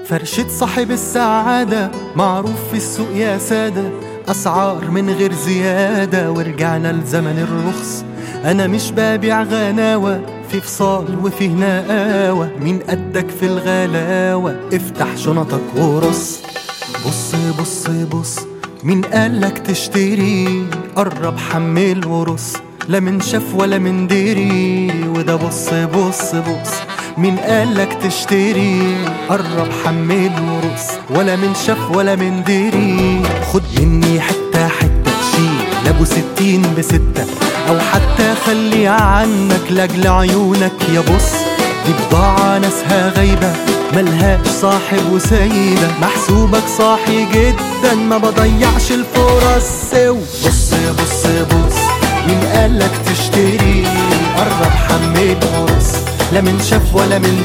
فرشة صاحب السعادة معروف في السوق يا سادة أسعار من غير زيادة ورجعنا لزمن الرخص أنا مش ببيع غناوة في فصال وفيه نقاوة مين قدك في الغلاوة افتح شنطك ورص بص بص بص مين قالك تشتري قرب حمل ورص لا من شاف ولا من دري وده بص بص بص مين قالك تشتري قرب حمل ورص ولا من شاف ولا من دري خد مني حتة حتة شيل ابو ستين بستة او حتى خلي عنك لاجل عيونك يا بص دي بضاعة ناسها غايبة ملهاش صاحب وسيدة محسوبك صاحي جدا ما بضيعش الفرص سو بص بص بص مين قالك تشتري قرب حمل ورص لا من شاف ولا من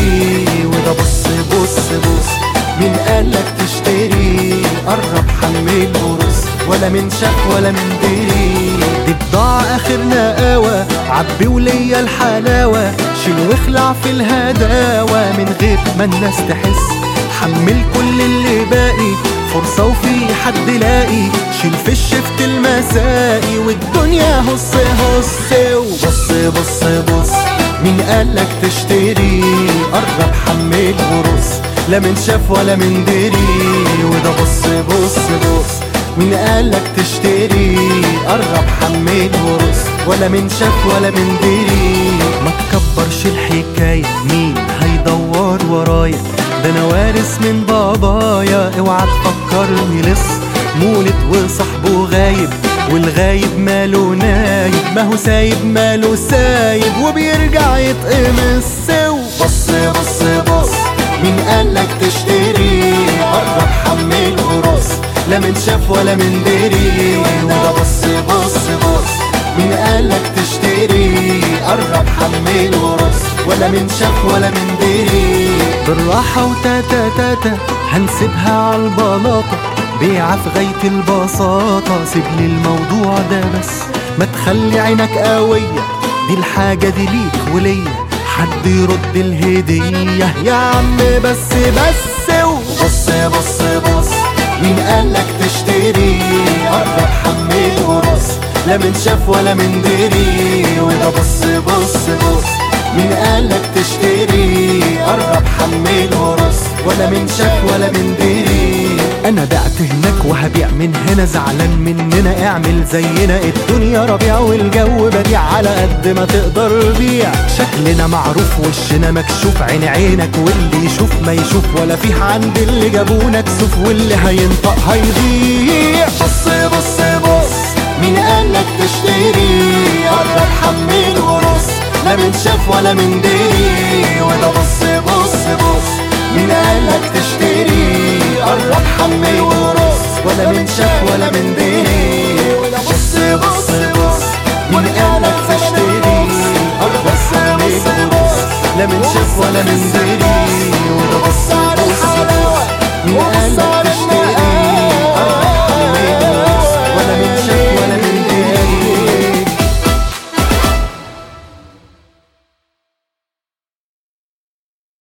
دري وده بص بص بص مين قالك تشتري قرب حمل ورص ولا من شاف ولا من دري دي بضاعة آخر نقاوة عبي وليا الحلاوة شيل واخلع في الهداوة من غير ما الناس تحس حمل كل اللي باقي فرصة وفي حد لاقي شيل في الشفت المسائي والدنيا هص هص وبص بص بص مين قالك تشتري قرب حمل ورص لا من شاف ولا من دري وده بص بص بص مين قالك تشتري قرب حمل ورص ولا من شاف ولا من دري ما تكبرش الحكاية مين هيدور ورايا ده انا وارث من بابايا اوعى تفكرني لص مولد وصاحبه غايب والغايب ماله نايب ما هو سايب ماله سايب وبيرجع يتقمص سو بص بص بص مين قالك تشتري قرب حمل ورص لا من شاف ولا من دري وده بص بص بص مين قالك تشتري قرب حمل ورص ولا من شاف ولا من دري بالراحة وتاتا تاتا هنسيبها عالبلاطة بيعة في غاية البساطة سيب لي الموضوع ده بس ما تخلي عينك قوية دي الحاجة دي ليك وليا حد يرد الهدية يا عم بس بس بص بص بص مين قالك تشتري قرب حمل ورص لا من شاف ولا من دري وده بص بص بص مين قالك تشتري قرب حمل ورص ولا من شاف ولا من دري انا بعت هناك وهبيع من هنا زعلان مننا اعمل زينا الدنيا ربيع والجو بديع على قد ما تقدر بيع شكلنا معروف وشنا مكشوف عين عينك واللي يشوف ما يشوف ولا فيه عند اللي جابونا كسوف واللي هينطق هيضيع بص بص بص مين قالك تشتري قرب حمل ورص لا من شاف ولا من دري ولا بص بص بص مين قالك تشتري قرب حمل ورص ولا من شاف ولا من دري